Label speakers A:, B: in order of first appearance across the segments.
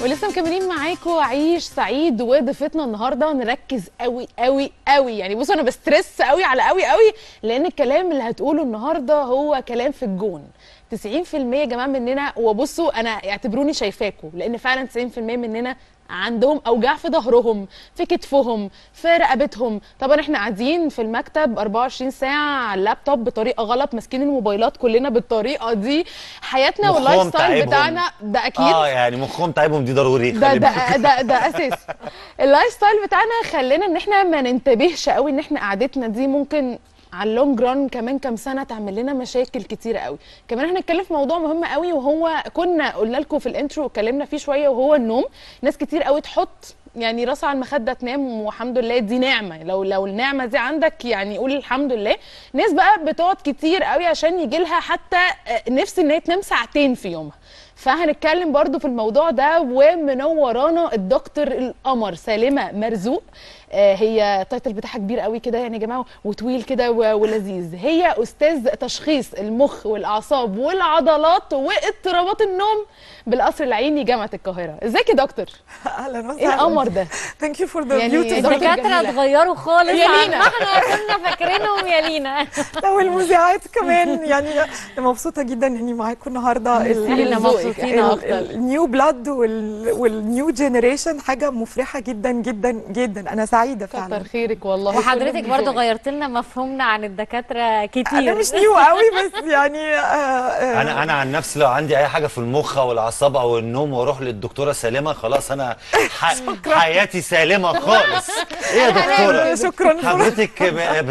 A: ولسه مكملين معاكم عيش سعيد وضيفتنا النهارده نركز قوي قوي قوي يعني بصوا انا بسترس قوي على قوي قوي لان الكلام اللي هتقوله النهارده هو كلام في الجون 90% يا جماعه مننا وبصوا انا اعتبروني شايفاكم لان فعلا 90% مننا عندهم اوجاع في ظهرهم في كتفهم في رقبتهم طبعا احنا قاعدين في المكتب 24 ساعه على اللابتوب بطريقه غلط ماسكين الموبايلات كلنا بالطريقه دي حياتنا
B: مخهم
A: واللايف ستايل
B: تعبهم.
A: بتاعنا ده اكيد
B: اه يعني مخهم تعبهم دي ضروري
A: ده
B: خلي
A: ده
B: بالك.
A: ده ده اساسي اللايف ستايل بتاعنا خلينا ان احنا ما ننتبهش قوي ان احنا قعدتنا دي ممكن على اللونج ران كمان كام سنه تعمل لنا مشاكل كتيره قوي كمان احنا هنتكلم في موضوع مهم قوي وهو كنا قلنا لكم في الانترو واتكلمنا فيه شويه وهو النوم ناس كتير قوي تحط يعني راسها على المخده تنام والحمد لله دي نعمه لو لو النعمه دي عندك يعني قول الحمد لله ناس بقى بتقعد كتير قوي عشان يجي لها حتى آه، نفس ان هي تنام ساعتين في يومها فهنتكلم برضو في الموضوع ده ومنورانا الدكتور القمر سالمه مرزوق آه، هي التايتل بتاعها كبير قوي كده يعني يا جماعه وطويل كده و- ولذيذ هي استاذ تشخيص المخ والاعصاب والعضلات واضطرابات النوم بالقصر العيني جامعه القاهره ازيك يا دكتور
C: اهلا وسهلا
A: ايه القمر ده
C: ثانك يو فور ذا
A: يعني
C: بيوتي
A: دكتور
D: الدكاتره
A: جميلة.
D: اتغيروا خالص
A: يا
D: عن
A: لينا.
D: ما احنا كنا فاكرينهم يا لينا
C: والمذيعات كمان يعني أنا مبسوطه جدا اني معاكم النهارده ال-
A: احنا
C: ال-
A: مبسوطين
C: ال-
A: أكتر.
C: النيو بلاد وال- والنيو جينيريشن حاجه مفرحه جدا جدا جدا انا سعيده
A: كتر
C: فعلا
A: خيرك والله
D: وحضرتك
A: كله
D: برضو
A: بذوقك.
D: غيرت لنا مفهومنا عن الدكاتره كتير
C: انا مش نيو قوي بس يعني آه، آه،
B: انا انا عن نفسي لو عندي اي حاجه في المخ او الاعصاب او النوم واروح للدكتوره سالمه خلاص انا ح... حياتي سالمه خالص ايه يا دكتوره
C: شكرا
B: حضرتك ب...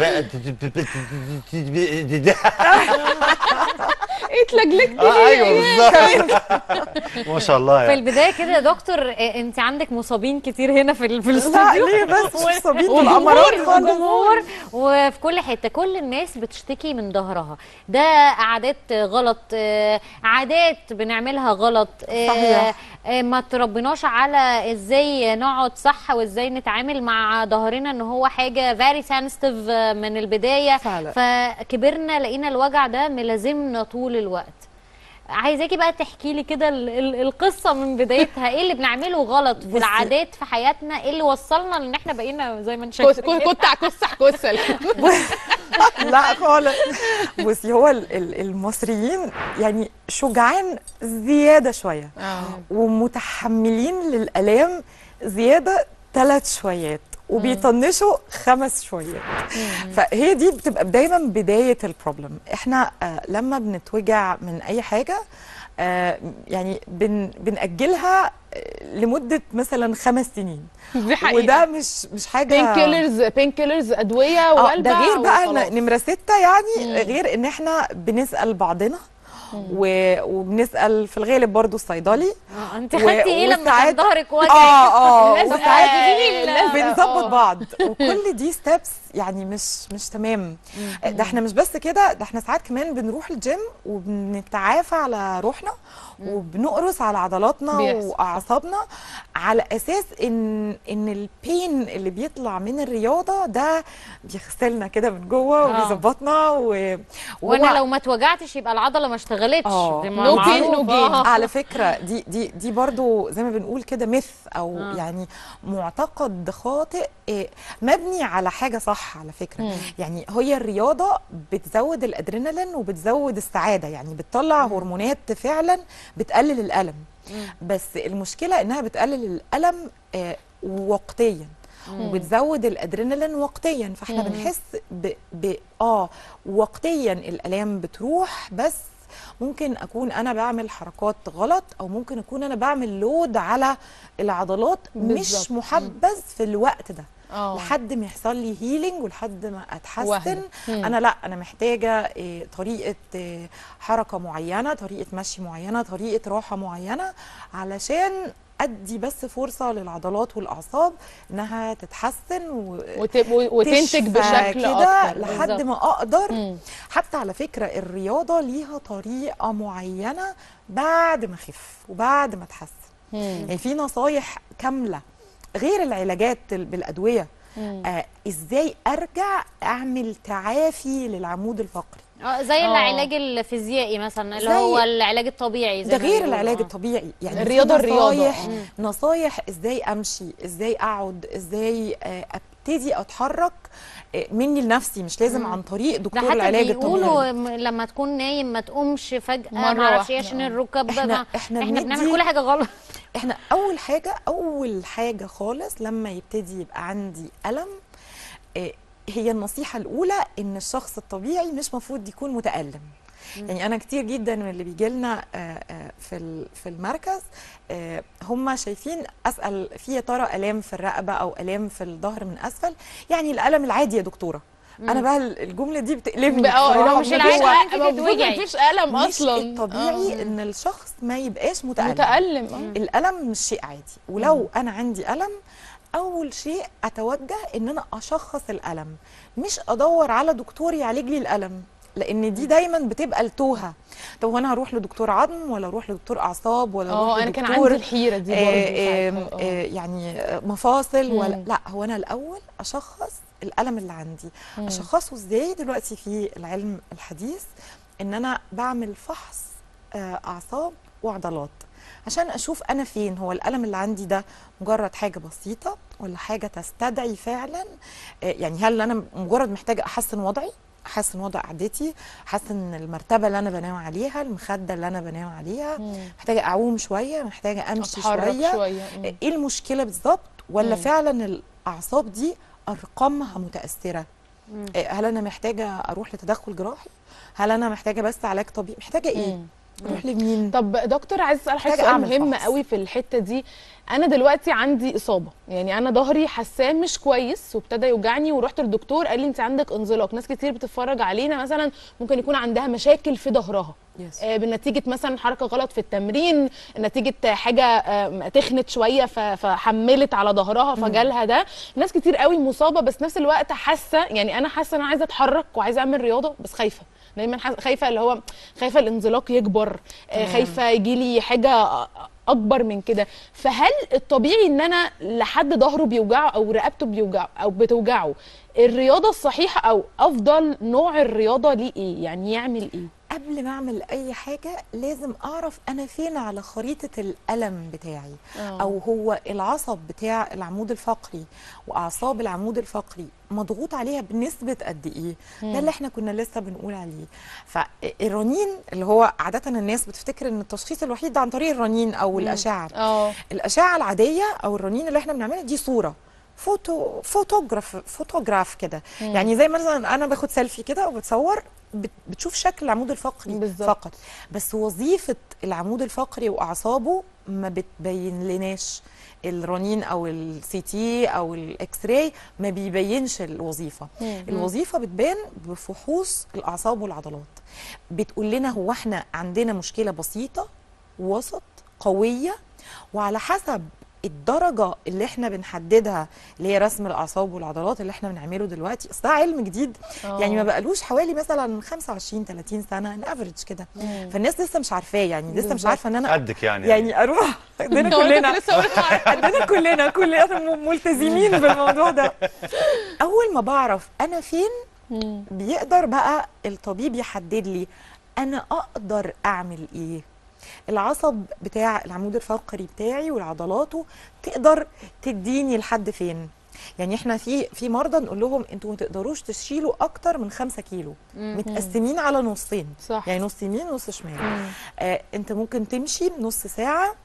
B: ب...
A: اتلجلجت
B: آه ايوه بالظبط ما شاء الله
D: في
B: يعني
D: البدايه كده يا دكتور إيه، انت عندك مصابين كتير هنا في ال- في
C: لا
D: الاستوديو
C: ليه بس مش صابين
A: والجمهور-
C: الامارات خالص
D: والجمهور وفي كل حته كل الناس بتشتكي من ظهرها ده عادات غلط آه، عادات بنعملها غلط آه،
C: صحيح.
D: آه، ما تربيناش على ازاي نقعد صح وازاي نتعامل مع ظهرنا ان هو حاجه فيري سنسيتيف من البدايه
C: فعلا.
D: فكبرنا لقينا الوجع ده ملازمنا طول الوقت عايزاكي بقى تحكي لي كده ال- ال- القصه من بدايتها ايه اللي بنعمله غلط في
C: بصي.
D: العادات في حياتنا ايه اللي وصلنا لان احنا بقينا زي ما انت
A: كس-
D: شايفه
A: كس- كتع كسح كسل
C: لا خالص بصي هو ال- ال- المصريين يعني شجعان زياده شويه ومتحملين للالام زياده ثلاث شويات وبيطنشوا خمس شويات فهي دي بتبقى دايما بدايه البروبلم احنا آه لما بنتوجع من اي حاجه آه يعني بن بنأجلها آه، لمده مثلا خمس سنين
A: دي حقيقه
C: وده مش مش حاجه
A: بين كيلرز بين كيلرز ادويه
C: اه
A: وقلبه
C: ده غير بقى
A: وخلاص.
C: ن- نمره ستة يعني غير ان احنا بنسال بعضنا و... وبنسال في الغالب برضو الصيدلي
D: آه، انت
C: و-
D: خدتي ايه لما كان
C: وساعات-
D: ظهرك وجعك
C: اه اه
A: لازقة.
C: وساعات
A: لازقة.
C: بنظبط
A: آه.
C: بعض وكل دي ستيبس يعني مش مش تمام ده احنا مش بس كده ده احنا ساعات كمان بنروح الجيم وبنتعافى على روحنا وبنقرص على عضلاتنا
A: بيحصل.
C: واعصابنا على اساس ان ان البين اللي بيطلع من الرياضه ده بيغسلنا كده من جوه
D: آه.
C: وبيظبطنا و...
D: وانا
C: وهو-
D: لو ما اتوجعتش يبقى العضله ما اشتغلتش
C: آه.
D: دي
A: No
D: معروف.
A: pain, no gain.
D: آه.
C: على فكره دي دي دي برضو زي ما بنقول كده مث او
D: آه.
C: آه. يعني معتقد خاطئ إيه، مبني على حاجه صح على فكره
A: مم.
C: يعني هي الرياضه بتزود الادرينالين وبتزود السعاده يعني بتطلع هرمونات فعلا بتقلل الالم بس المشكله انها بتقلل الالم آه، وقتيا وبتزود الادرينالين وقتيا فاحنا
A: مم.
C: بنحس ب... ب... اه وقتيا الالام بتروح بس ممكن اكون انا بعمل حركات غلط او ممكن اكون انا بعمل لود على العضلات
A: بالظبط.
C: مش محبذ في الوقت ده
A: اه
C: لحد ما يحصل لي هيلينج ولحد ما اتحسن
A: وهن. مم.
C: انا لا انا محتاجه إيه، طريقه إيه، حركه معينه طريقه مشي معينه طريقه راحه معينه علشان ادي بس فرصه للعضلات والاعصاب انها تتحسن و...
A: وت- و- وتنتج
C: تشفى
A: بشكل
C: كده
A: اكتر
C: لحد
D: بالظبط.
C: ما اقدر
A: مم.
C: حتى على فكره الرياضه ليها طريقه معينه بعد ما اخف وبعد ما اتحسن
A: مم.
C: يعني في نصايح كامله غير العلاجات ال- بالادويه
A: مم.
C: آه ازاي ارجع اعمل تعافي للعمود الفقري
D: اه زي
A: آه.
D: العلاج الفيزيائي مثلا اللي
C: زي-
D: هو العلاج الطبيعي زي
C: ده
D: ما
C: غير
D: بيقولوا.
C: العلاج
D: آه.
C: الطبيعي يعني في
A: الرياضة الرياضة.
C: نصايح
A: مم.
C: نصايح ازاي امشي ازاي اقعد ازاي آه، ابتدي اتحرك آه، مني لنفسي مش لازم عن طريق
D: ده
C: دكتور
D: حتى
C: العلاج
D: بيقولوا
C: الطبيعي
D: م- لما تكون نايم ما تقومش فجأة
A: مرة
D: ما اعرفش
A: واحدة،
D: عشان
A: آه.
D: الركب
C: إحنا-
D: ما
C: إحنا
D: احنا
C: بندي-
D: بنعمل كل حاجة غلط
C: احنا اول حاجه اول حاجه خالص لما يبتدي يبقى عندي الم آه، هي النصيحه الاولى ان الشخص الطبيعي مش مفروض يكون متالم يعني انا كتير جدا من اللي بيجي لنا في ال- في المركز آه، هم شايفين اسال في يا ترى الام في الرقبه او الام في الظهر من اسفل يعني الالم العادي يا دكتوره انا بقى الجمله دي بتقلبني
A: بقى
C: بصراحة
A: لو مش
C: من
D: العادي
C: جوه.
D: عادي
A: العادي المفروض
D: تتوجعي.
A: مفيش الم
C: مش
A: اصلا
C: الطبيعي
A: آه.
C: ان الشخص ما يبقاش متالم
A: متالم آه.
C: الالم مش شيء عادي ولو انا عندي الم اول شيء اتوجه ان انا اشخص الالم مش ادور على دكتور يعالج لي الالم لان دي دايما بتبقى التوهه طب هو انا هروح لدكتور عظم ولا اروح لدكتور اعصاب ولا اروح
A: اه انا كان
C: لدكتور
A: عندي الحيره دي برضه
C: آه،
A: ساعتها.
C: آه،
A: آه.
C: آه، يعني آه، مفاصل ولا
A: مم.
C: لا هو انا الاول اشخص الالم اللي عندي
A: مم.
C: اشخصه ازاي دلوقتي في العلم الحديث ان انا بعمل فحص آه، اعصاب وعضلات عشان اشوف انا فين هو الالم اللي عندي ده مجرد حاجه بسيطه ولا حاجه تستدعي فعلا آه، يعني هل انا مجرد محتاجه احسن وضعي احسن وضع قعدتي احسن المرتبه اللي انا بنام عليها المخده اللي انا بنام عليها
A: مم.
C: محتاجه اعوم شويه محتاجه امشي
A: اتحرك
C: شويه
A: شويه مم.
C: ايه المشكله بالظبط ولا
A: مم.
C: فعلا الاعصاب دي ارقامها متاثره
D: مم.
C: إيه، هل انا محتاجه اروح لتدخل جراحي هل انا محتاجه بس علاج طبيعي محتاجه ايه
A: مم.
C: اروح لمين
A: طب دكتور عايز اسال حضرتك
C: محتاجة
A: سؤال
C: أعمل
A: مهم
C: فحص.
A: قوي في الحته دي انا دلوقتي عندي اصابه يعني انا ظهري حاساه مش كويس وابتدى يوجعني ورحت للدكتور قال لي انت عندك انزلاق ناس كتير بتتفرج علينا مثلا ممكن يكون عندها مشاكل في ظهرها
C: يس.
A: آه، بنتيجه مثلا حركه غلط في التمرين نتيجه حاجه آه، تخنت شويه ف- فحملت على ظهرها فجالها ده ناس كتير قوي مصابه بس نفس الوقت حاسه يعني انا حاسه ان انا عايزه اتحرك وعايزه اعمل رياضه بس خايفه دايما حاس- خايفه اللي هو خايفه الانزلاق يكبر آه، خايفه يجي لي حاجه اكبر من كده فهل الطبيعي ان انا لحد ظهره بيوجعه او رقبته بيوجعه او بتوجعه الرياضه الصحيحه او افضل نوع الرياضه ليه ايه يعني يعمل ايه
C: قبل ما اعمل اي حاجه لازم اعرف انا فين على خريطه الالم بتاعي
A: آه.
C: او هو العصب بتاع العمود الفقري واعصاب العمود الفقري مضغوط عليها بنسبه قد ايه ده اللي احنا كنا لسه بنقول عليه فالرنين اللي هو عاده الناس بتفتكر ان التشخيص الوحيد ده عن طريق الرنين او الاشعه
A: اه
C: الاشعه العاديه او الرنين اللي احنا بنعملها دي صوره فوتو فوتوغراف فوتوغراف كده يعني زي مثلا انا باخد سيلفي كده وبتصور بت- بتشوف شكل العمود الفقري
A: بالظبط.
C: فقط بس وظيفه العمود الفقري واعصابه ما بتبين لناش الرنين او السي تي او الاكس راي ما بيبينش الوظيفه
A: مم.
C: الوظيفه بتبان بفحوص الاعصاب والعضلات بتقول لنا هو احنا عندنا مشكله بسيطه وسط قويه وعلى حسب الدرجة اللي احنا بنحددها اللي هي رسم الأعصاب والعضلات اللي احنا بنعمله دلوقتي أصل ده علم جديد
A: آه.
C: يعني ما بقالوش حوالي مثلا 25 30 سنة الافريج كده
A: مم.
C: فالناس لسه مش عارفاه يعني لسه مش
A: بالظبط.
C: عارفة ان انا
B: قدك يعني
C: يعني اروح عندنا
A: هو أنا
C: كلنا
A: كنت لسه هقول لك
C: عندنا كلنا كلنا م- ملتزمين بالموضوع ده اول ما بعرف انا فين
A: مم.
C: بيقدر بقى الطبيب يحدد لي انا اقدر اعمل ايه العصب بتاع العمود الفقري بتاعي والعضلاته تقدر تديني لحد فين يعني احنا في في مرضى نقول لهم انتوا ما تقدروش تشيلوا اكتر من 5 كيلو متقسمين على نصين
A: صح
C: يعني نص يمين نص شمال
A: مم.
C: آه انت ممكن تمشي نص ساعه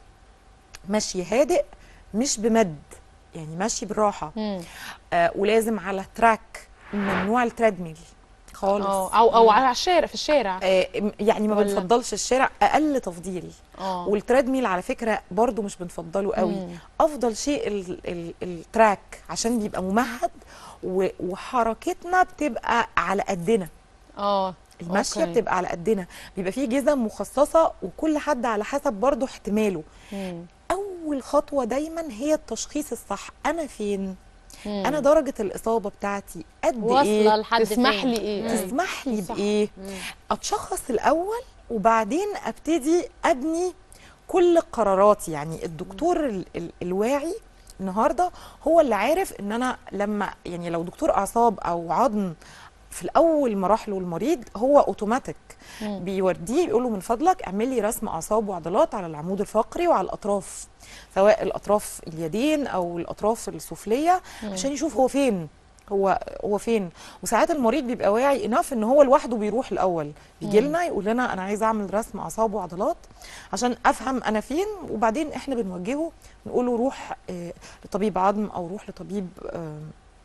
C: مشي هادئ مش بمد يعني ماشي بالراحه
A: مم.
C: آه ولازم على تراك ممنوع التريدميل خالص
A: اه او او على الشارع في الشارع
C: آه يعني ما
A: ولا-
C: بنفضلش الشارع اقل تفضيل
A: اه
C: والتريدميل على فكره برضو مش بنفضله قوي
A: مم.
C: افضل شيء ال ال التراك عشان بيبقى ممهد و- وحركتنا بتبقى على قدنا
A: اه
C: المشيه
A: أوكي.
C: بتبقى على قدنا بيبقى فيه جزم مخصصه وكل حد على حسب برضو احتماله
A: مم.
C: اول خطوه دايما هي التشخيص الصح انا فين
A: مم.
C: انا درجه الاصابه بتاعتي قد
D: واصله
C: ايه
D: لحد
A: تسمح
D: فين؟
A: لي ايه
D: مم.
C: تسمح لي
A: صح.
C: بايه اتشخص الاول وبعدين ابتدي ابني كل قراراتي يعني الدكتور ال ال الواعي النهارده هو اللي عارف ان انا لما يعني لو دكتور اعصاب او عظم في الاول مراحله المريض هو اوتوماتيك بيوديه يقول له من فضلك اعمل لي رسم اعصاب وعضلات على العمود الفقري وعلى الاطراف سواء الاطراف اليدين او الاطراف السفليه عشان يشوف هو فين هو هو فين وساعات المريض بيبقى واعي اناف ان هو لوحده بيروح الاول بيجي لنا يقول لنا انا عايز اعمل رسم اعصاب وعضلات عشان افهم انا فين وبعدين احنا بنوجهه نقول له روح آه، لطبيب عظم او روح لطبيب آه،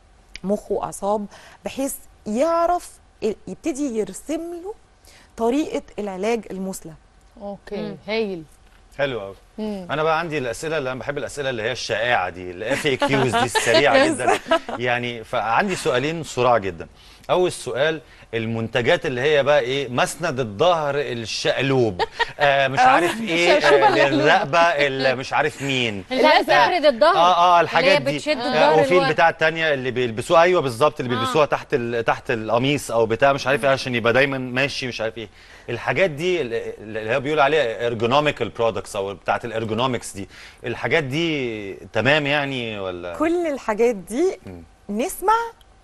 C: مخ واعصاب بحيث يعرف ال- يبتدي يرسم له طريقه العلاج المثلى
A: اوكي هايل
B: حلو قوي
A: مم.
B: انا بقى عندي الاسئله اللي انا بحب الاسئله اللي هي الشائعه دي الاف اي كيوز دي السريعه جدا يعني فعندي سؤالين صراع جدا اول سؤال المنتجات اللي هي بقى ايه مسند الظهر الشقلوب آه مش عارف ايه
A: الشرشوبة
B: آه
A: المقلوبة.
B: الرقبه اللي مش عارف مين
D: اللي هي
A: الأزرق.
D: تفرد الظهر
B: اه اه الحاجات
D: اللي هي
B: دي
D: بتشد
B: آه
D: الظهر
B: وفي
D: لورا.
B: البتاع التانية اللي بيلبسوها ايوه بالظبط اللي بيلبسوها تحت ال... تحت القميص او بتاع مش عارف ايه عشان يبقى دايما ماشي مش عارف ايه الحاجات دي اللي اللي هو بيقول عليها ارجونوميكال برودكتس او بتاعت الارجونومكس دي الحاجات دي تمام يعني ولا
C: كل الحاجات دي نسمع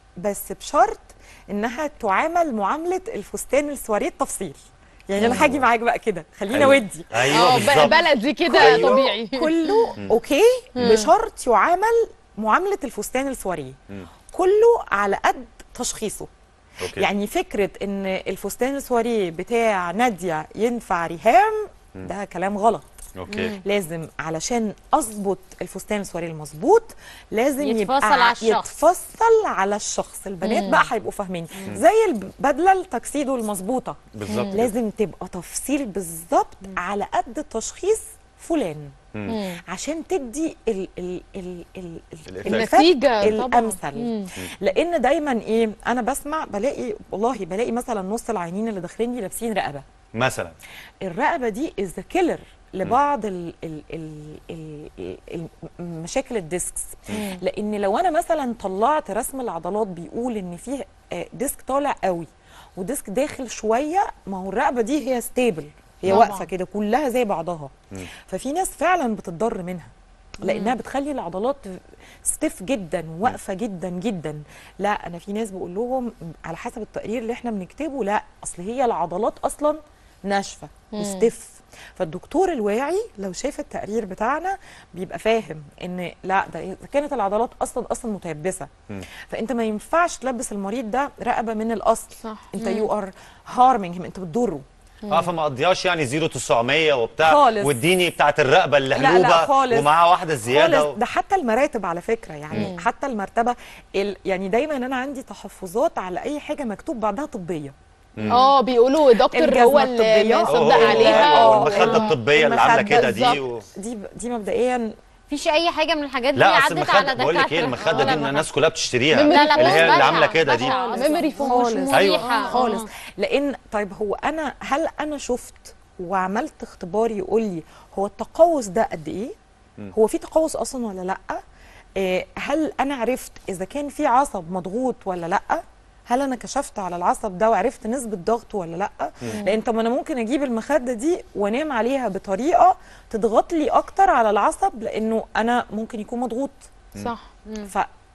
C: بس بشرط انها تعامل معامله الفستان السواريه التفصيل يعني انا هاجي معاك بقى كده خلينا
B: أيوة.
C: ودي
B: ايوه
A: اه ب-
B: بالظبط
A: بلدي كده
B: أيوة.
A: طبيعي
C: كله اوكي بشرط يعامل معامله الفستان السواريه
B: مم.
C: كله على قد تشخيصه
B: اوكي
C: يعني فكره ان الفستان السواريه بتاع ناديه ينفع ريهام ده كلام غلط
B: اوكي
C: لازم علشان اظبط الفستان السواري المظبوط لازم
D: يتفصل
C: يبقى
D: على الشخص.
C: يتفصل على الشخص البنات بقى هيبقوا فاهمين زي البدله التكسيدو المظبوطه
B: بالظبط كده.
C: لازم تبقى تفصيل بالظبط على قد تشخيص فلان
B: مم.
C: عشان تدي ال ال ال ال
B: الإفكت.
A: النتيجة طبعاً.
C: الامثل
A: مم.
C: لان دايما ايه انا بسمع بلاقي والله بلاقي مثلا نص العينين اللي داخلين لي لابسين رقبه
B: مثلا
C: الرقبه دي از ذا كيلر لبعض ال ال ال ال ال مشاكل الديسكس لان لو انا مثلا طلعت رسم العضلات بيقول ان فيه آه، ديسك طالع قوي وديسك داخل شويه ما هو الرقبه دي هي ستيبل هي
A: طبعاً.
C: واقفه كده كلها زي بعضها ففي ناس فعلا بتتضر منها لانها بتخلي العضلات ستيف جدا واقفه جدا جدا لا انا في ناس بقول لهم على حسب التقرير اللي احنا بنكتبه لا اصل هي العضلات اصلا ناشفه وستيف فالدكتور الواعي لو شاف التقرير بتاعنا بيبقى فاهم ان لا ده إذا كانت العضلات اصلا اصلا متيبسه فانت ما ينفعش تلبس المريض ده رقبه من الاصل
A: صح.
C: انت يو ار هارمينج انت بتضره
B: اه فما قضيهاش يعني 0 900 وبتاع
C: خالص.
B: واديني بتاعت الرقبه
C: لا،
B: اللهلوبه
C: خالص.
B: ومعاها واحده زياده
C: خالص ده حتى المراتب على فكره يعني حتى المرتبه ال يعني دايما انا عندي تحفظات على اي حاجه مكتوب بعدها طبيه
A: اه بيقولوا دكتور
C: الجزمة
A: هو اللي
C: الطبية.
A: مصدق
B: هو- هو-
A: عليها
B: هو
A: و-
B: المخده الطبيه اللي عامله
C: المخدة
B: كده دي و...
C: دي دي مبدئيا
D: مفيش اي حاجه من الحاجات دي
B: لا اصل
D: عدت
B: المخده
D: على
B: بقول لك ايه
D: دكاترة.
B: المخده
D: ولا
B: دي ان
D: المخدة.
B: الناس كلها بتشتريها
A: لا، لا،
B: اللي هي
D: بص،
B: اللي عامله
D: بشعة،
B: كده دي
D: بشعة.
B: و...
A: ميموري فوم
C: خالص.
A: مش
B: أيوة.
A: مريحة.
C: خالص
A: آه.
C: لان طيب هو انا هل انا شفت وعملت اختبار يقول لي هو التقوس ده قد ايه هو في تقوس اصلا ولا لا إيه هل انا عرفت اذا كان في عصب مضغوط ولا لا هل انا كشفت على العصب ده وعرفت نسبه ضغطه ولا لا لان طب انا ممكن اجيب المخده دي وانام عليها بطريقه تضغط لي اكتر على العصب لانه انا ممكن يكون مضغوط
A: صح
C: ف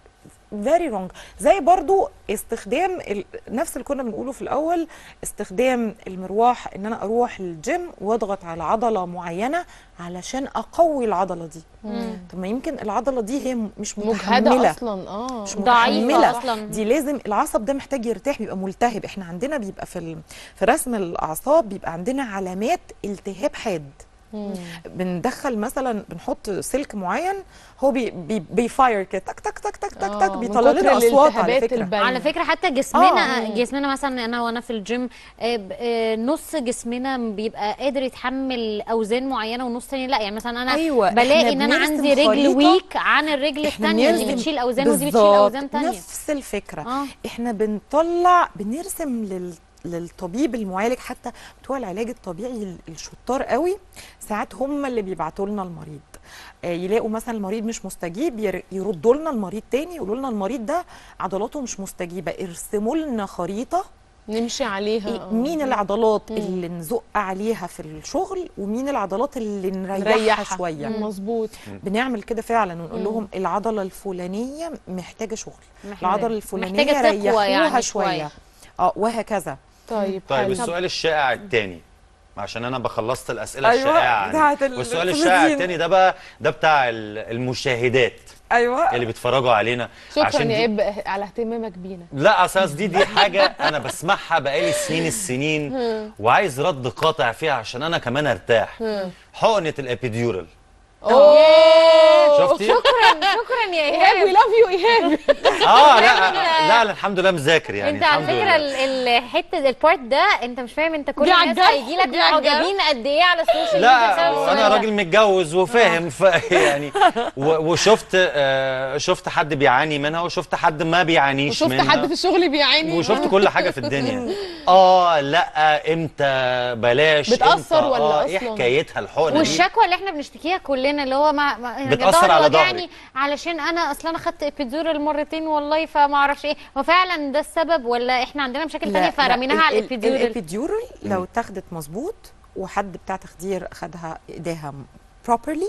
C: فيري رونج زي برضو استخدام ال... نفس اللي كنا بنقوله في الاول استخدام المروح ان انا اروح الجيم واضغط على عضله معينه علشان اقوي العضله دي طب ما يمكن العضله دي هي م- مش متحمله
A: مجهدة اصلا اه
C: مش
D: ضعيفة
C: متحمله
D: أصلاً.
C: دي لازم العصب ده محتاج يرتاح بيبقى ملتهب احنا عندنا بيبقى في ال... في رسم الاعصاب بيبقى عندنا علامات التهاب حاد بندخل مثلا بنحط سلك معين هو بي بي بيفاير كده تك تك تك تك تك
A: آه،
C: تك
A: من
C: بيطلع
A: كتر
C: لنا اصوات على
A: الالتهابات
C: فكره
A: الباينة.
D: على فكره حتى جسمنا
C: آه.
D: جسمنا مثلا انا وانا في الجيم آه، ب- آه، نص جسمنا بيبقى قادر يتحمل اوزان معينه ونص تاني لا يعني مثلا انا
C: أيوة،
D: بلاقي
C: إحنا
D: ان انا
C: بنرسم
D: عندي رجل
C: خريطة.
D: ويك عن الرجل
C: إحنا
D: الثانيه دي
C: بنرسم
D: بتشيل اوزان ودي بتشيل
C: بالظبط،
D: اوزان ثانيه
C: نفس الفكره
D: آه.
C: احنا بنطلع بنرسم لل للطبيب المعالج حتى بتوع العلاج الطبيعي ال- الشطار قوي ساعات هم اللي بيبعتوا لنا المريض آه، يلاقوا مثلا المريض مش مستجيب ير- يردوا لنا المريض تاني يقولوا لنا المريض ده عضلاته مش مستجيبه ارسموا لنا خريطه
A: نمشي عليها
C: إيه،
A: آه.
C: مين العضلات اللي نزق عليها في الشغل ومين العضلات اللي نريحها
A: نريحها.
C: شويه
A: مظبوط
C: بنعمل كده فعلا ونقول لهم العضله الفلانيه محتاجه شغل
D: محتاجة-
C: العضله الفلانيه
D: محتاجة تقوى
C: ريحوها
D: يعني
C: شويه
D: شوية.
C: اه وهكذا
A: طيب
B: طيب
A: حلو.
B: السؤال الشائع الثاني عشان انا بخلصت الاسئله
C: أيوة،
B: الشائعه
C: بتاعت
B: عندي.
C: ال-
B: والسؤال
C: الفلسطين.
B: الشائع الثاني ده بقى ده بتاع ال- المشاهدات
C: ايوه
B: اللي بيتفرجوا علينا
A: شكرا
B: عشان
A: يا
B: دي-
A: اب على اهتمامك بينا
B: لا اساس دي دي حاجه انا بسمعها بقالي سنين السنين وعايز رد قاطع فيها عشان انا كمان ارتاح حقنه الابيديورال شفتي
D: شكرا شكرا يا
A: ايهاب وي
D: ايهاب
A: لاف يو ايهاب
B: اه لا لا لا الحمد لله مذاكر يعني
D: انت على
B: الحمد
D: فكره
B: لله.
D: ال- الحته البارت ده انت مش فاهم انت كل
A: دي
D: الناس
A: عالجرح،
D: هيجي لك
A: دي عالجرح.
D: معجبين قد ايه على السوشيال ميديا
B: لا
D: بسبب
B: وانا
D: السؤال ده.
B: راجل متجوز وفاهم ف يعني و- وشفت آه، شفت حد بيعاني منها وشفت حد ما بيعانيش
A: وشفت
B: منها
A: حد في الشغل بيعاني
B: وشفت كل حاجه في الدنيا اه لا امتى بلاش
A: بتأثر
B: إمتى؟
A: ولا
B: آه ايه
A: أصلاً؟
B: حكايتها الحقنه دي
D: والشكوى اللي احنا بنشتكيها كلنا اللي هو ما, ما أنا
B: بتأثر
D: ظهري
B: على
D: وجعني
B: ظهري.
D: علشان انا اصلا انا خدت ابيدورال مرتين والله فما اعرفش ايه هو فعلا ده السبب ولا احنا عندنا مشاكل تانية فرميناها على الابيدورال
C: الابيديورال لو اتاخدت مظبوط وحد بتاع تخدير خدها ايديها بروبرلي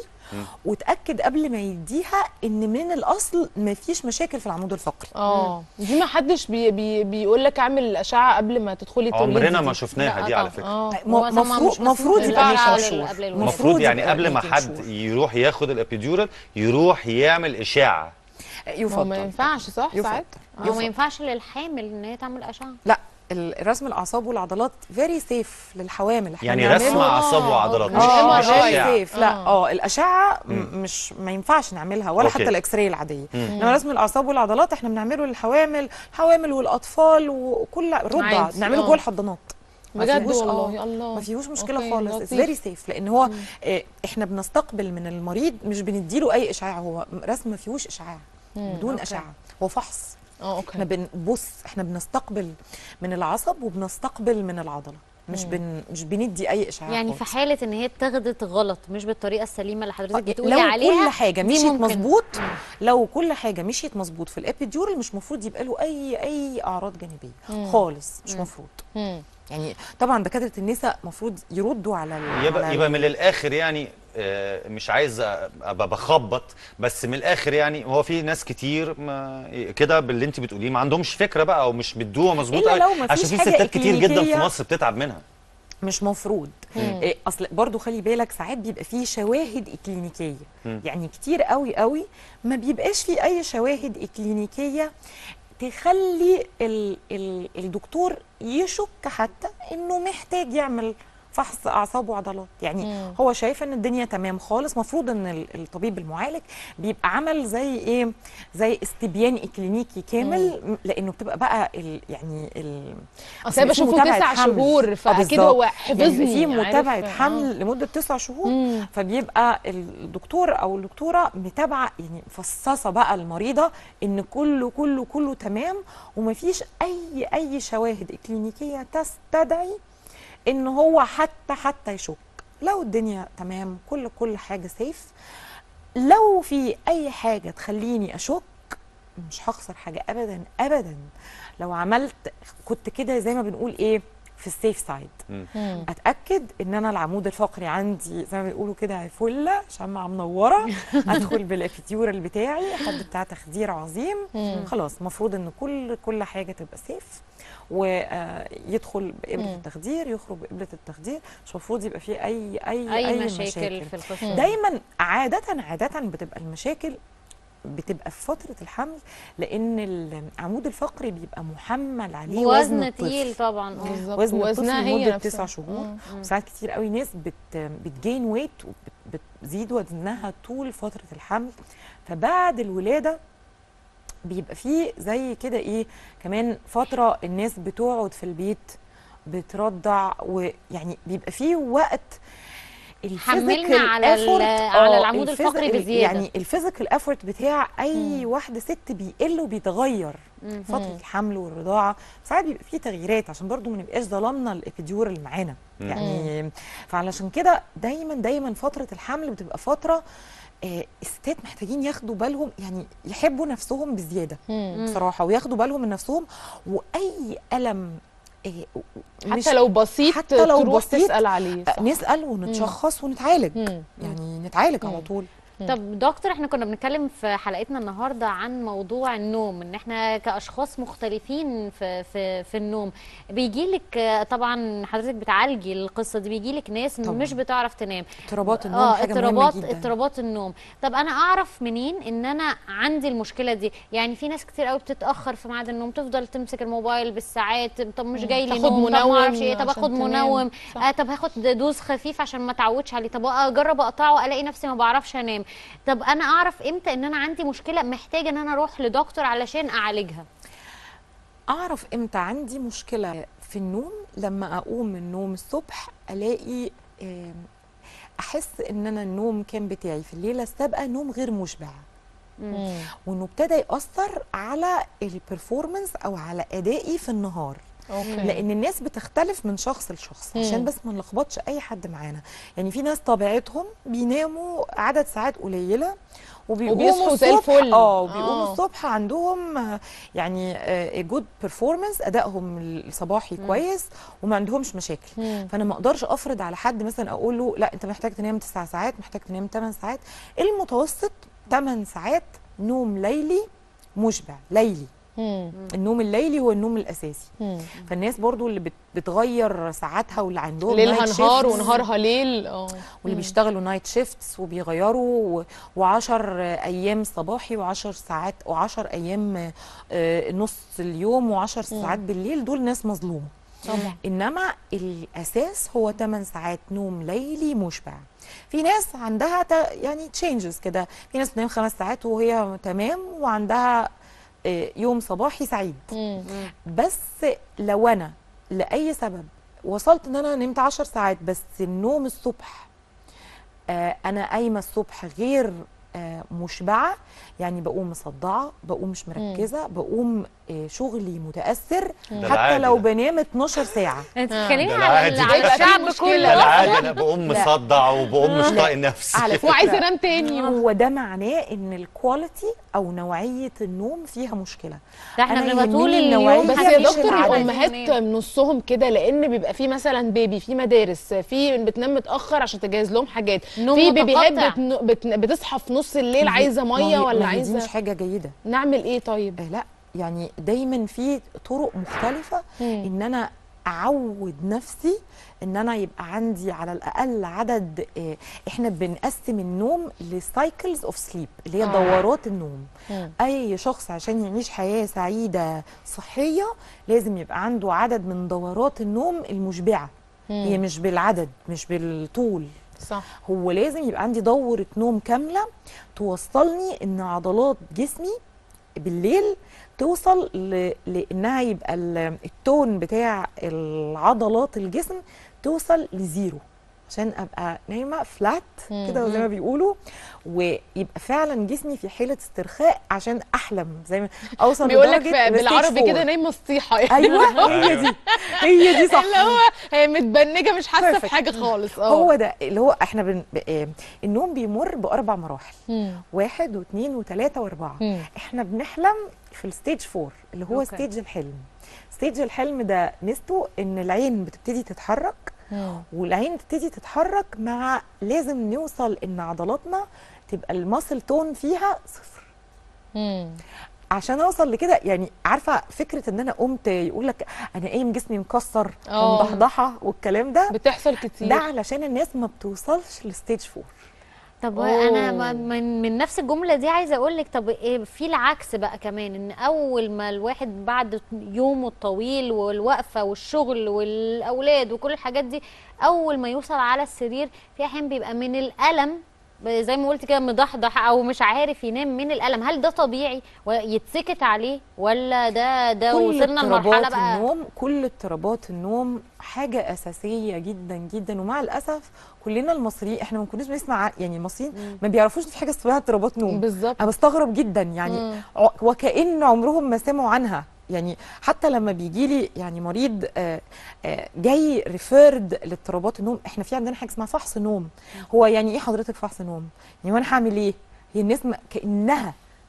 C: وتاكد قبل ما يديها ان من الاصل ما فيش مشاكل في العمود الفقري
A: اه دي ما حدش بي بي بيقول لك اعمل اشعه قبل ما تدخلي تولدي
B: عمرنا
A: دي.
B: ما شفناها
A: لا
B: دي على
A: طبعاً.
B: فكره
A: اه
C: م-
D: هو أصلاً ما
C: مفروض
D: مش
C: مفروض
D: مسموح
C: يبقى
D: بالفعل
C: ميكينج
D: قبل-
C: شور
D: قبل الولادة.
B: المفروض يعني
C: يبقى
B: قبل ما
C: making
B: حد
C: sure.
B: يروح ياخد الابيديورال يروح يعمل اشاعه
A: ما هو
C: يفضل
A: ما ينفعش صح
C: يفضل.
A: ساعات
D: هو ما ينفعش للحامل ان هي تعمل اشعه
C: لا ال- رسم الاعصاب والعضلات فيري سيف للحوامل احنا
B: يعني
C: بنعمله-
B: رسم اعصاب وعضلات مش
C: اه
B: مش
C: اه
B: اشعه
C: سيف لا
A: آه.
C: اه الاشعه م- مش ما ينفعش نعملها ولا
B: أوكي.
C: حتى الاكس راي العاديه انما رسم الاعصاب والعضلات احنا بنعمله للحوامل الحوامل والاطفال وكل رضع
A: عادي.
C: بنعمله
A: آه.
C: جوه الحضانات ما
A: بجد
C: فيهوش-
A: والله
C: آه،
A: الله
C: ما فيهوش مشكله
A: أوكي،
C: خالص اتس
A: لطيف.
C: فيري سيف لان هو آه احنا بنستقبل من المريض مش بنديله اي اشعاع هو رسم ما فيهوش اشعاع بدون
D: أوكي.
C: اشعه هو فحص
A: اه
C: احنا
A: اوكي
C: بنبص احنا بنستقبل من العصب وبنستقبل من العضله مش بن مش بندي اي اشعاع
D: يعني في
C: خالص.
D: حاله ان هي اتاخدت غلط مش بالطريقه السليمه اللي حضرتك بتقولي
C: لو
D: عليها
C: كل حاجه
D: دي
C: مشيت
D: ممكن.
C: مظبوط لو كل حاجه مشيت مظبوط في الابيديورال مش مفروض يبقى له اي اي اعراض جانبيه خالص مش مفروض
A: مم.
C: يعني طبعا دكاتره النساء مفروض يردوا على ال-
B: يبقى
C: على
B: يبقى
C: ال-
B: من الاخر يعني آه، مش عايز ابقى بخبط بس من الاخر يعني هو في ناس كتير ما كده باللي انت بتقوليه ما عندهمش فكره بقى او مش بيدوها مظبوط
C: إلا
B: قوي
C: لو ما
B: عشان
C: فيش
B: في
C: حاجة
B: ستات كتير جدا في
C: إكلينيكية.
B: مصر بتتعب منها
C: مش مفروض إيه اصل برضو خلي بالك ساعات بيبقى فيه شواهد اكلينيكيه يعني كتير قوي قوي ما بيبقاش فيه اي شواهد اكلينيكيه تخلي ال ال الدكتور يشك حتى انه محتاج يعمل فحص اعصاب وعضلات يعني
A: مم.
C: هو شايف ان الدنيا تمام خالص مفروض ان ال- الطبيب المعالج بيبقى عمل زي ايه زي استبيان اكلينيكي كامل لانه بتبقى بقى ال يعني ال
A: اصل انا
C: في
A: بشوفه
C: متابعة
A: تسع
C: حمل.
A: شهور
C: آه
A: فاكيد
C: بالظبط.
A: هو
C: يعني
A: حفظني
C: في
A: عارف؟
C: متابعه
A: آه.
C: حمل لمده تسع شهور
A: مم.
C: فبيبقى الدكتور او الدكتوره متابعه يعني مفصصه بقى المريضه ان كله كله كله تمام ومفيش اي اي شواهد اكلينيكيه تستدعي ان هو حتى حتى يشك لو الدنيا تمام كل كل حاجه سيف لو في اي حاجه تخليني اشك مش هخسر حاجه ابدا ابدا لو عملت كنت كده زي ما بنقول ايه في السيف سايد
A: مم.
C: اتاكد ان انا العمود الفقري عندي زي ما بيقولوا كده فله شمعه منوره ادخل بالابيتيورال بتاعي حد بتاع تخدير عظيم
A: مم.
C: خلاص المفروض ان كل كل حاجه تبقى سيف ويدخل بقبله
A: مم.
C: التخدير يخرج بقبله التخدير مش المفروض يبقى فيه اي اي
D: اي, مشاكل, في القصه دي.
C: دايما عاده عاده بتبقى المشاكل بتبقى في فتره الحمل لان العمود الفقري بيبقى محمل عليه وزن
D: وزن
C: الطفل.
D: تقيل طبعا اه
A: بالظبط
C: وزن
A: وزنها
C: الطفل
A: هي
C: لمده
A: نفسها
C: تسع شهور
A: مم.
C: وساعات كتير قوي ناس بت بتجين ويت وبتزيد وزنها طول فتره الحمل فبعد الولاده بيبقى فيه زي كده ايه كمان فتره الناس بتقعد في البيت بترضع ويعني بيبقى فيه وقت
D: حملنا
C: الphysical
D: على ال-
C: effort-
D: على
C: آه،
D: العمود
C: الفيز-
D: الفقري بزيادة.
C: يعني الفيزيكال افورت بتاع اي واحده ست بيقل وبيتغير
D: مم.
C: فتره الحمل والرضاعه ساعات بيبقى فيه تغييرات عشان برضو ما نبقاش ظلمنا الابيديور اللي معانا يعني فعلشان كده دايما دايما فتره الحمل بتبقى فتره آه، الستات محتاجين ياخدوا بالهم يعني يحبوا نفسهم بزياده
A: مم.
C: بصراحه وياخدوا بالهم من نفسهم واي الم آه، مش-
A: حتى لو بسيط
C: حتى لو
A: تروح
C: بسيط،
A: تسال عليه صح.
C: نسال ونتشخص ونتعالج
A: مم.
C: يعني نتعالج على
A: مم.
C: طول
D: طب دكتور احنا كنا بنتكلم في حلقتنا النهارده عن موضوع النوم ان احنا كاشخاص مختلفين في في في النوم بيجي لك طبعا حضرتك بتعالجي القصه دي بيجي لك ناس
C: طبعاً.
D: مش بتعرف تنام
C: اضطرابات النوم
D: اه
C: حاجه
D: اضطرابات
C: مهمه جدا
D: اضطرابات النوم طب انا اعرف منين ان انا عندي المشكله دي يعني في ناس كتير قوي بتتاخر في ميعاد النوم تفضل تمسك الموبايل بالساعات طب مش جاي لي
A: تاخد
D: نوم طب ما
A: منوم
D: اعرفش ايه طب
A: عشان
D: اخد
A: تنام.
D: منوم
A: صح.
D: آه طب هاخد دوز خفيف عشان ما اتعودش عليه طب اجرب اقطعه الاقي نفسي ما بعرفش انام طب انا اعرف امتى ان انا عندي مشكله محتاجه ان انا اروح لدكتور علشان اعالجها
C: اعرف امتى عندي مشكله في النوم لما اقوم من النوم الصبح الاقي آم، احس ان انا النوم كان بتاعي في الليله السابقه نوم غير مشبع وانه ابتدى ياثر على البرفورمانس او على ادائي في النهار
A: اوكي
C: لان الناس بتختلف من شخص لشخص عشان
A: مم.
C: بس ما نلخبطش اي حد معانا يعني في ناس طبيعتهم بيناموا عدد ساعات قليله وبيقوموا
A: وبيصحوا زي
C: الصبح
A: الفل.
C: اه وبيقوموا
A: آه.
C: الصبح عندهم آه، يعني جود بيرفورمانس ادائهم الصباحي كويس وما عندهمش مشاكل
A: مم.
C: فانا ما اقدرش افرض على حد مثلا اقول له لا انت محتاج تنام 9 ساعات محتاج تنام 8 ساعات المتوسط 8 ساعات نوم ليلي مشبع ليلي
A: مم.
C: النوم الليلي هو النوم الاساسي
A: مم.
C: فالناس برضو اللي بت- بتغير ساعاتها واللي عندهم
A: ليلها
C: night
A: نهار
C: shifts
A: ونهارها ليل اه
C: واللي بيشتغلوا نايت شيفتس وبيغيروا و10 ايام صباحي و10 ساعات و10 ايام آه، نص اليوم و10 ساعات بالليل دول ناس مظلومه
A: طبعا
C: انما الاساس هو 8 ساعات نوم ليلي مشبع في ناس عندها تا- يعني تشينجز كده في ناس بتنام خمس ساعات وهي تمام وعندها آه، يوم صباحي سعيد
A: مم.
C: بس لو انا لاي سبب وصلت ان انا نمت 10 ساعات بس النوم الصبح آه انا قايمه الصبح غير آه مشبعه يعني بقوم مصدعه بقوم مش مركزه بقوم آه شغلي متاثر
B: ده
C: حتى
B: العادي
C: لو
B: ده.
C: بنام 12 ساعه
D: انت
A: آه.
D: بتتكلمي
B: ده
D: على
B: العادي.
D: على
A: يبقى في
D: الشعب
A: مشكلة.
B: ده
D: كله
B: العادي انا بقوم
C: لا.
B: مصدع وبقوم مش طايق نفسي
C: على فكره
A: وعايز ينام تاني
C: هو ده معناه ان الكواليتي او نوعيه النوم فيها مشكله
D: ده احنا
C: أنا
D: بنبقى طول
C: يهمني
D: اليوم
C: النوعية
A: بس
C: دي
A: يا
C: مش
A: دكتور
C: العدد.
A: الامهات نصهم كده لان بيبقى في مثلا بيبي في مدارس في بتنام متاخر عشان تجهز لهم حاجات
D: نوم
A: في بيبيهات
D: متقطع.
A: بتن... بتن... بتصحى في نص الليل عايزه
C: ما
A: ميه
C: هي-
A: ولا
C: ما هي دي مش
A: عايزه
C: حاجه جيده
A: نعمل ايه طيب
C: آه، لا يعني دايما في طرق مختلفة
A: مم.
C: ان انا اعود نفسي ان انا يبقى عندي على الاقل عدد آه، احنا بنقسم النوم لسايكلز اوف سليب اللي هي
A: آه.
C: دورات النوم
A: مم.
C: اي شخص عشان يعيش حياة سعيدة صحية لازم يبقى عنده عدد من دورات النوم المشبعة هي مش بالعدد مش بالطول
A: صح
C: هو لازم يبقى عندي دورة نوم كاملة توصلني ان عضلات جسمي بالليل توصل ل... لانها يبقى ال- التون بتاع العضلات الجسم توصل لزيرو عشان ابقى نايمه فلات كده زي ما بيقولوا ويبقى فعلا جسمي في حاله استرخاء عشان احلم زي ما اوصل
A: بيقول لك
C: لدرجة
A: بالعربي
C: stage
A: كده
C: four.
A: نايمه الصيحه
C: ايوه هي دي هي دي صح
A: اللي هو هي متبنجه مش حاسه
C: Perfect.
A: بحاجه خالص اه
C: هو ده اللي هو احنا بن... ب... آه، النوم بيمر باربع مراحل
A: مم.
C: واحد واثنين وثلاثة واربعة
A: مم.
C: احنا بنحلم في الستيج فور اللي هو
D: أوكي.
C: ستيج الحلم ستيج الحلم ده ميزته ان العين بتبتدي تتحرك
A: مم.
C: والعين تبتدي تتحرك مع لازم نوصل ان عضلاتنا تبقى الماسل تون فيها صفر
A: مم.
C: عشان اوصل لكده يعني عارفه فكره ان انا قمت يقول لك انا قايم جسمي مكسر
A: آه.
C: ومضحضحه والكلام ده
A: بتحصل كتير
C: ده علشان الناس ما بتوصلش لستيج فور
D: طب
A: أوه.
D: انا ما- من من نفس الجمله دي عايزه اقول لك طب إيه في العكس بقى كمان ان اول ما الواحد بعد يومه الطويل والوقفه والشغل والاولاد وكل الحاجات دي اول ما يوصل على السرير في احيان بيبقى من الالم زي ما قلت كده مضحضح او مش عارف ينام من الالم هل ده طبيعي ويتسكت عليه ولا ده ده
C: كل
D: وصلنا لمرحله
C: اضطرابات
D: بقى
C: النوم كل اضطرابات النوم حاجه اساسيه جدا جدا ومع الاسف كلنا المصريين احنا ما كناش بنسمع عن- يعني المصريين ما بيعرفوش إن في حاجه اسمها اضطرابات نوم
A: بالظبط
C: انا بستغرب جدا يعني
A: مم.
C: ع- وكأن عمرهم ما سمعوا عنها يعني حتى لما بيجي لي يعني مريض آه، آه، جاي ريفيرد لاضطرابات النوم احنا في عندنا حاجه اسمها فحص نوم هو يعني ايه حضرتك فحص نوم يعني وانا هعمل ايه هي الناس ما- كانها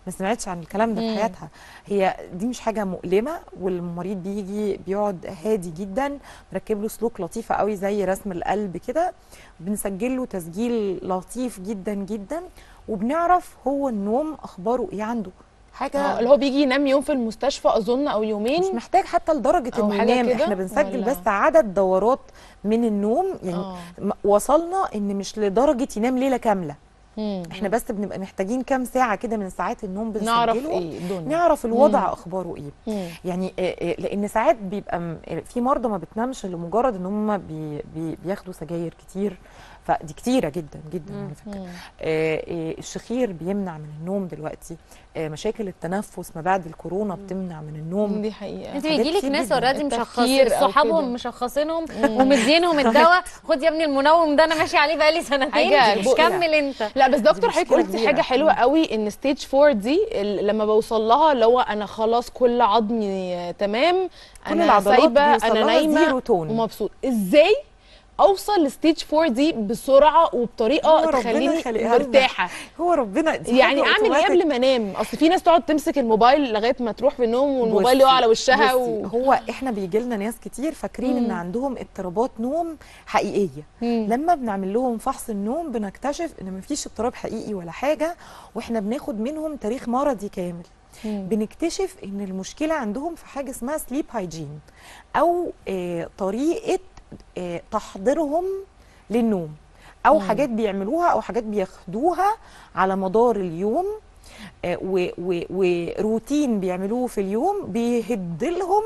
C: ما سمعتش عن الكلام ده في
A: مم.
C: حياتها هي دي مش حاجه مؤلمه والمريض بيجي بيقعد هادي جدا مركب له سلوك لطيفه قوي زي رسم القلب كده بنسجل له تسجيل لطيف جدا جدا وبنعرف هو النوم اخباره ايه عنده
A: آه،
C: حاجه
A: اللي هو بيجي ينام يوم في المستشفى اظن او يومين
C: مش محتاج حتى لدرجه
A: أو
C: انه
A: حاجة
C: ينام
A: كده؟
C: احنا بنسجل
A: ولا؟
C: بس عدد دورات من النوم يعني
A: آه.
C: م- وصلنا ان مش لدرجه ينام ليله كامله
A: مم.
C: احنا بس بنبقى محتاجين كام ساعه كده من ساعات النوم بنسجله
A: نعرف ايه الدنيا
C: نعرف الوضع
A: مم.
C: اخباره ايه
A: مم.
C: يعني آه، آه، لان ساعات بيبقى م- في مرضى ما بتنامش لمجرد ان هم بي بي بياخدوا سجاير كتير فدي كتيره جدا جدا على فكره
A: مم.
C: آه، آه، الشخير بيمنع من النوم دلوقتي آه، مشاكل التنفس ما بعد الكورونا بتمنع من النوم
A: دي حقيقه
D: انت
C: حاجات
D: بيجيلك
C: كتير
D: ناس
C: جداً.
D: اوريدي
A: التفكير
D: مشخصين
A: أو
D: صحابهم
A: كده.
D: مشخصينهم ومدينهم الدواء خد يا ابني المنوم ده انا ماشي عليه بقالي سنتين
A: حاجة
D: مش
C: بؤلة.
D: كمل انت
A: لا بس دكتور
C: مشكلة
A: حضرتك قلتي
C: كبيرة.
A: حاجه حلوه قوي ان ستيج 4 دي ال- لما بوصل لها اللي هو انا خلاص كل عظمي آه، تمام
C: كل
A: انا
C: العضلات
A: سايبه
C: بيوصل
A: انا
C: لها
A: نايمه
C: زيرو تون.
A: ومبسوط ازاي اوصل لستيج 4 دي بسرعه
C: هو
A: وبطريقه
C: ربنا
A: تخليني
C: خلقها لنا.
A: مرتاحه
C: هو ربنا دي
A: يعني
C: حاجة
A: اعمل ايه
C: أوتوماتيك.
A: قبل ما انام اصل في ناس تقعد تمسك الموبايل لغايه ما تروح في النوم والموبايل
C: بصي-
A: يقع على وشها
C: بصي،
A: و...
C: هو احنا بيجي لنا ناس كتير فاكرين ان
A: مم.
C: عندهم اضطرابات نوم حقيقيه
A: مم.
C: لما بنعمل لهم فحص النوم بنكتشف ان مفيش اضطراب حقيقي ولا حاجه واحنا بناخد منهم تاريخ مرضي كامل
A: مم.
C: بنكتشف ان المشكله عندهم في حاجه اسمها سليب هايجين او آه طريقه آه تحضيرهم للنوم او
A: مم.
C: حاجات بيعملوها او حاجات بياخدوها على مدار اليوم آه، و- و- وروتين بيعملوه في اليوم بيهد لهم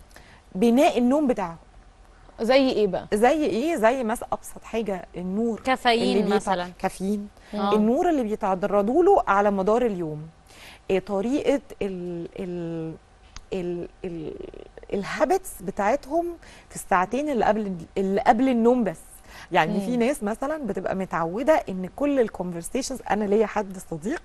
C: بناء النوم بتاعهم
A: زي ايه بقى
C: زي ايه زي مثلا ابسط حاجه النور
D: كافيين
C: بيتع-
D: مثلا
C: كافيين
D: آه.
C: النور اللي بيتعرضوا له على مدار اليوم إيه طريقه ال ال ال ال الهابتس بتاعتهم في الساعتين اللي قبل اللي قبل النوم بس يعني
A: مم.
C: في ناس مثلا بتبقى متعوده ان كل الكونفرسيشنز انا ليا حد صديق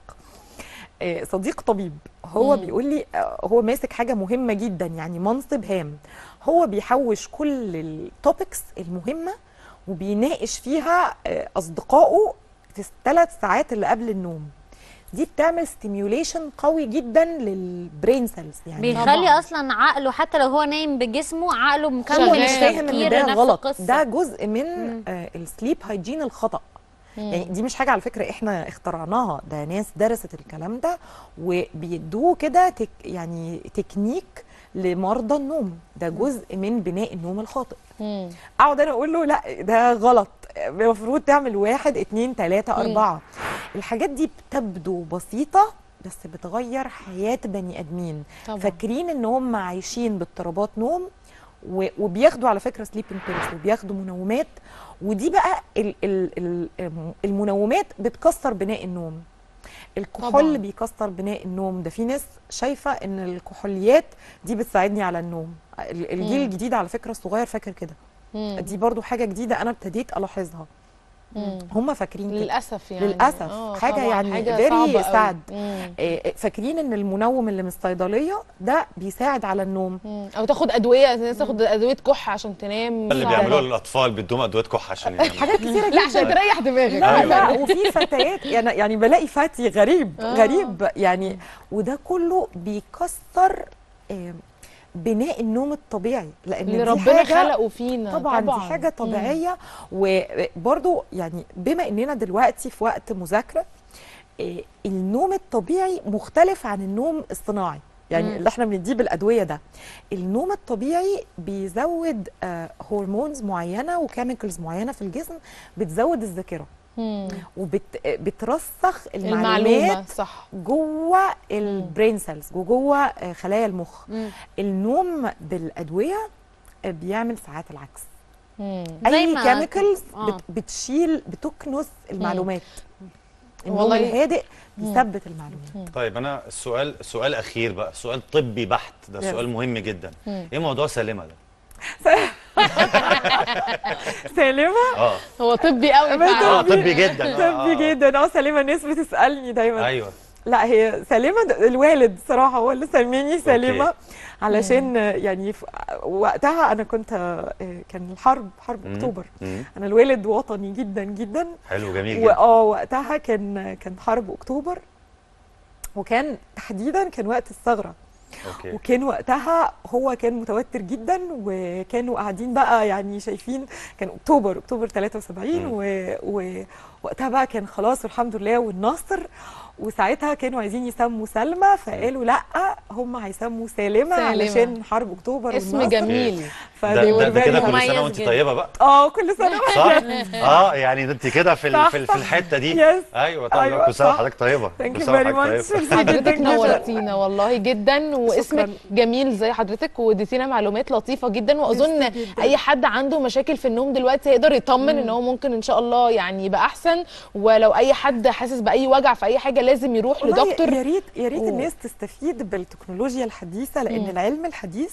C: آه، صديق طبيب هو
A: مم.
C: بيقول لي آه، هو ماسك حاجه مهمه جدا يعني منصب هام هو بيحوش كل التوبكس المهمه وبيناقش فيها آه، اصدقائه في الثلاث ساعات اللي قبل النوم دي بتعمل ستيميوليشن قوي جدا للبرين سيلز يعني
D: بيخلي
A: طبعاً.
D: اصلا عقله حتى لو هو نايم بجسمه عقله
C: هو
D: مكمل
C: مش فاهم ان
D: تفكير
C: ده
D: نفس
C: غلط
D: القصة.
C: ده جزء من
D: مم.
C: آه السليب هايجين الخطا
A: مم.
C: يعني دي مش حاجه على فكره احنا اخترعناها ده ناس درست الكلام ده وبيدوه كده تك يعني تكنيك لمرضى النوم ده جزء من بناء النوم الخاطئ
A: مم.
C: اقعد انا اقول له لا ده غلط المفروض تعمل واحد اتنين تلاته اربعه الحاجات دي بتبدو بسيطه بس بتغير حياه بني ادمين
A: طبعا
C: فاكرين ان هم عايشين باضطرابات نوم و- وبياخدوا على فكره سليبنج بيلز وبياخدوا منومات ودي بقى ال- ال- ال- المنومات بتكسر بناء النوم الكحول
A: طبعاً.
C: بيكسر بناء النوم ده في ناس شايفه ان الكحوليات دي بتساعدني على النوم ال- الجيل
A: مم.
C: الجديد على فكره الصغير فاكر كده
A: مم.
C: دي برضو حاجه جديده انا ابتديت الاحظها
A: مم.
C: هم فاكرين كده
A: للاسف يعني
C: للأسف.
A: آه،
C: حاجة
A: طبعاً،
C: يعني
A: حاجه
C: very
A: صعبة أوي.
C: sad.
A: مم.
C: آه، فاكرين ان المنوم اللي من الصيدليه ده بيساعد على النوم
A: مم. او تاخد ادويه الناس تاخد ادويه كح عشان تنام
B: اللي
A: صعبة.
B: بيعملوه للاطفال بيدوهم ادويه كح عشان يناموا
C: حاجات كتيره
A: لا عشان
C: جدا
A: تريح دماغك
C: لا
B: أيوة.
C: لا وفي فتيات يعني يعني بلاقي فتي غريب
A: آه.
C: غريب يعني وده كله بيكسر آه، بناء النوم الطبيعي لان
A: اللي
C: دي
A: ربنا
C: حاجة
A: خلقه فينا
C: طبعا,
A: طبعا
C: دي حاجه طبيعيه وبرضو يعني بما اننا دلوقتي في وقت مذاكره آه، النوم الطبيعي مختلف عن النوم الصناعي يعني
A: مم.
C: اللي احنا بنديه بالادويه ده النوم الطبيعي بيزود آه، هرمونز معينه وكيميكلز معينه في الجسم بتزود الذاكره
A: مم.
C: وبترسخ
A: المعلومه
C: المعلومات
A: صح
C: جوه البرين سيلز وجوه آه، خلايا المخ
D: مم.
C: النوم بالادويه آه، بيعمل ساعات العكس
A: مم.
D: زي
C: اي
D: ما-
C: كيميكلز
D: آه.
C: بتشيل بتكنس المعلومات النوم
A: والله-
C: الهادئ بيثبت المعلومات
B: طيب انا السؤال سؤال اخير بقى سؤال طبي بحت ده
C: يس.
B: سؤال مهم جدا
A: مم.
B: ايه موضوع سلامه ده
C: سالمه
B: اه
A: هو طبي قوي
C: بس
A: فعلا
B: اه طبي جدا آه،
C: طبي
B: آه.
C: جدا اه سليمه الناس بتسالني دايما
B: ايوه
C: لا هي سليمه ده الوالد صراحه هو اللي سميني سليمه
B: أوكي.
C: علشان آه، يعني في وقتها انا كنت آه، كان الحرب حرب
B: مم.
C: اكتوبر
B: مم.
C: انا الوالد وطني جدا جدا
B: حلو جميل جدا
C: واه وقتها كان كان حرب اكتوبر وكان تحديدا كان وقت الثغره
B: اوكي
C: وكان وقتها هو كان متوتر جدا وكانوا قاعدين بقى يعني شايفين كان اكتوبر اكتوبر 73 و- ووقتها بقى كان خلاص والحمد لله والنصر وساعتها كانوا عايزين يسموا سلمى فقالوا لا هم هيسموا سالمة,
A: سالمة.
C: علشان حرب اكتوبر
A: اسم
C: والنصر.
A: جميل
B: ده,
C: فدي
B: ده, ده كده كل
D: مميز
B: سنه وانت
D: جدا.
B: طيبه بقى
C: اه كل سنه
B: صح؟ اه يعني انت كده في ال-
C: صح،
B: في, ال-
C: صح.
B: في الحته دي
C: Yes.
B: ايوه طبعا
C: أيوة،
B: كل سنه
C: صح.
B: حضرتك طيبه
C: ثانك
B: كل
C: يو
B: سنة
C: فيري
B: وحضرتك
C: ماتش
B: طيبة.
A: حضرتك نورتينا والله جدا واسمك
C: شكراً.
A: جميل زي حضرتك واديتينا معلومات لطيفه جدا واظن
C: ميرسي جداً.
A: اي حد عنده مشاكل في النوم دلوقتي هيقدر يطمن ان هو ممكن ان شاء الله يعني يبقى احسن ولو اي حد حاسس باي وجع في اي حاجه لازم يروح
C: والله
A: لدكتور
C: يا ريت يا ريت
A: و-
C: الناس تستفيد بالتكنولوجيا الحديثه لان
A: مم.
C: العلم الحديث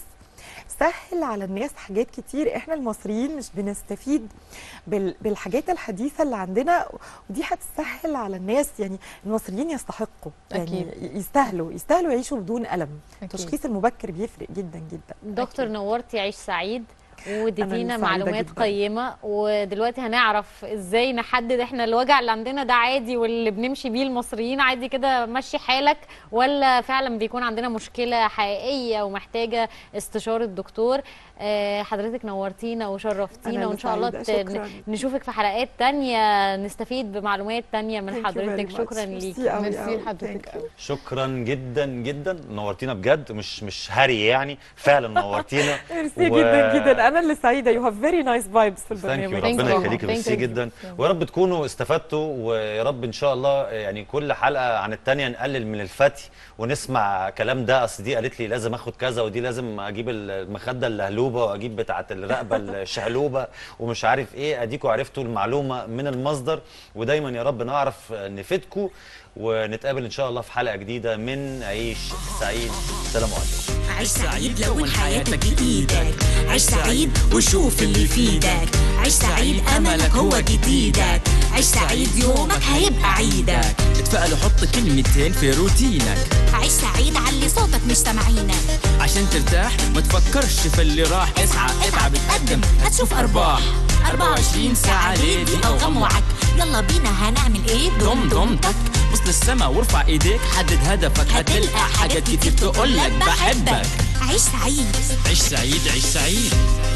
C: سهل على الناس حاجات كتير احنا المصريين مش بنستفيد بال... بالحاجات الحديثه اللي عندنا ودي هتسهل على الناس يعني المصريين يستحقوا يعني
A: أكيد.
C: يستاهلوا يستاهلوا يعيشوا بدون الم
A: أكيد.
C: التشخيص المبكر بيفرق جدا جدا
D: دكتور نورتي عيش سعيد واديتينا
C: سعيدة
D: معلومات
C: جداً.
D: قيمه ودلوقتي هنعرف ازاي نحدد احنا الوجع اللي عندنا ده عادي واللي بنمشي بيه المصريين عادي كده مشي حالك ولا فعلا بيكون عندنا مشكله حقيقيه ومحتاجه استشاره دكتور آه، حضرتك نورتينا وشرفتينا
C: أنا
D: وان شاء الله ت-
C: سعيدة. شكراً.
D: نشوفك في حلقات تانية نستفيد بمعلومات تانية من
C: Thank you very
D: حضرتك
C: much.
D: شكرا
C: ميرسي
D: ليكي
C: أوي
A: ميرسي
C: أوي.
A: لحضرتك
C: Thank you.
A: قوي
B: شكرا جدا جدا نورتينا بجد مش مش هري يعني فعلا نورتينا
C: ميرسي
B: و-
C: جدا جدا انا اللي سعيده يو هاف فيري نايس فايبس في
B: ثانك يو
C: البرنامج
A: Thank
B: ربنا
A: you.
B: يخليكي
A: Thank
B: ميرسي
A: you.
B: جدا ويا رب تكونوا استفدتوا ويا رب ان شاء الله يعني كل حلقه عن التانيه نقلل من الفتي ونسمع كلام ده اصل دي قالت لي لازم اخد كذا ودي لازم اجيب المخده اللهلوبه واجيب بتاعه الرقبه الشهلوبه ومش عارف ايه اديكوا عرفتوا المعلومه من المصدر ودايما يا رب نعرف نفيدكم ونتقابل ان شاء الله في حلقه جديده من عيش سعيد سلام عليكم
E: عيش سعيد لون حياتك بإيدك عيش سعيد وشوف اللي يفيدك عيش سعيد أملك هو جديدك عيش سعيد يومك هيبقى عيدك
F: اتفقل وحط كلمتين في روتينك
E: عيش سعيد علي صوتك مش سامعينك
F: عشان ترتاح ما تفكرش في اللي راح اسعى اتعب اتقدم هتشوف ارباح 24 ساعة ليدي او غم وعك
E: يلا بينا هنعمل ايه
F: ضم ضمتك بص للسما وارفع ايديك حدد هدفك هتلقى حاجات كتير تقولك بحبك
E: عيش سعيد
F: عيش سعيد عيش سعيد